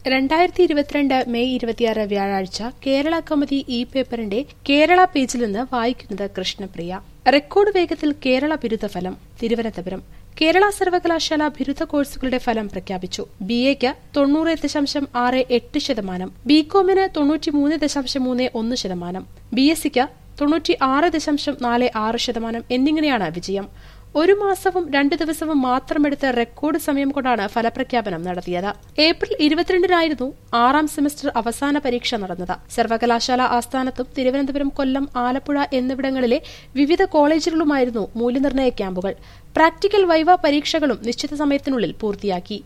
രണ്ടായിരത്തി ഇരുപത്തിരണ്ട് മെയ് ഇരുപത്തിയാറ് വ്യാഴാഴ്ച കേരള കൗമുദി ഇ പേപ്പറിന്റെ കേരള പേജിൽ നിന്ന് വായിക്കുന്നത് കൃഷ്ണപ്രിയ റെക്കോർഡ് വേഗത്തിൽ കേരള ബിരുദ ഫലം തിരുവനന്തപുരം കേരള സർവകലാശാല ബിരുദ കോഴ്സുകളുടെ ഫലം പ്രഖ്യാപിച്ചു ബി എക്ക് തൊണ്ണൂറ് ദശാംശം ആറ് എട്ട് ശതമാനം ബി കോമിന് തൊണ്ണൂറ്റിമൂന്ന് ദശാംശം മൂന്ന് ഒന്ന് ശതമാനം ബി എസ് സിക്ക് തൊണ്ണൂറ്റി ആറ് ദശാംശം നാല് ആറ് ശതമാനം എന്നിങ്ങനെയാണ് വിജയം ഒരു മാസവും രണ്ട് ദിവസവും മാത്രമെടുത്ത് റെക്കോർഡ് സമയം കൊണ്ടാണ് ഫലപ്രഖ്യാപനം നടത്തിയത് ഏപ്രിൽ ഇരുപത്തിരണ്ടിനായിരുന്നു ആറാം സെമസ്റ്റർ അവസാന പരീക്ഷ നടന്നത് സർവകലാശാല ആസ്ഥാനത്തും തിരുവനന്തപുരം കൊല്ലം ആലപ്പുഴ എന്നിവിടങ്ങളിലെ വിവിധ കോളേജുകളുമായിരുന്നു മൂല്യനിർണ്ണയ ക്യാമ്പുകൾ പ്രാക്ടിക്കൽ വൈവ പരീക്ഷകളും നിശ്ചിത സമയത്തിനുള്ളിൽ പൂർത്തിയാക്കി